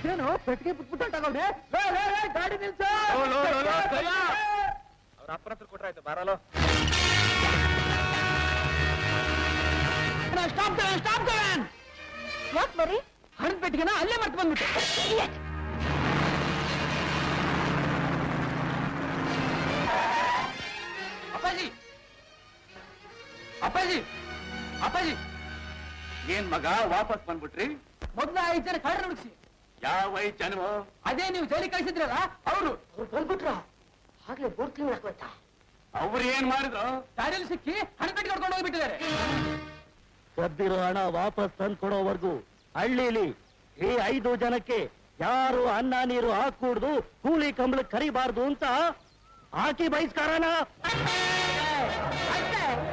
ಏನು ಪೆಟ್ಟಿಗೆ ಬಿಟ್ಬಿಟ್ಟವ್ರೆ ಗಾಡಿ ನಿಲ್ಸು ಅವ್ರ ಅಪ್ಪನ ಹತ್ರ ಕೊಟ್ರಾಯ್ತು ಬಾರಲೋ ಸ್ಟಾಪ್ ಸ್ಟಾಪ್ ಯಾಕೆ ಮರಿ ಹಣದ ಪೆಟ್ಟಿಗೆನ ಅಲ್ಲೇ ಮರ್ತು ಬಂದ್ಬಿಟ್ಟು ಅಪ್ಪಾಜಿ ಅಪ್ಪಾಜಿ ಅಪ್ಪಾಜಿ ಏನ್ ಮಗ ವಾಪಸ್ ಬಂದ್ಬಿಟ್ರಿ ಮೊದ್ಲು ಐದು ಜನ ಕಳ್ಳ ಹುಡುಕ್ಸಿ ಯಾವ ಐದ್ ಜನ ಅದೇ ನೀವು ಜೈಲಿಗೆ ಕಳಿಸಿದ್ರಲ್ಲ ಅವರು ಅವ್ರು ಬಂದ್ಬಿಟ್ರ ಆಗ್ಲೇ ಮೂರ್ ತಿಂಗಳು ಹಾಕೋಯ್ತಾ ಅವ್ರು ಏನ್ ಮಾಡಿದ್ರು ಗಾಡಿಯಲ್ಲಿ ಸಿಕ್ಕಿ ಹಣ ಪೆಟ್ಟಿಗೆ ಹೊಡ್ಕೊಂಡು ಹೋಗ್ಬಿಟ್ಟಿದ್ದಾರೆ ಕದ್ದಿರೋ ಹಣ ವಾಪಸ್ ತಂದು ಕೊಡೋವರೆಗೂ ಹಳ್ಳಿಲಿ ಈ ಐದು ಜನಕ್ಕೆ ಯಾರು ಅನ್ನ ನೀರು ಹಾಕೂಡ್ದು ಕೂಲಿ ಕಂಬಳಕ್ಕೆ ಕರಿಬಾರ್ದು ಅಂತ ಹಾಕಿ ಬಹಿಷ್ಕಾರನ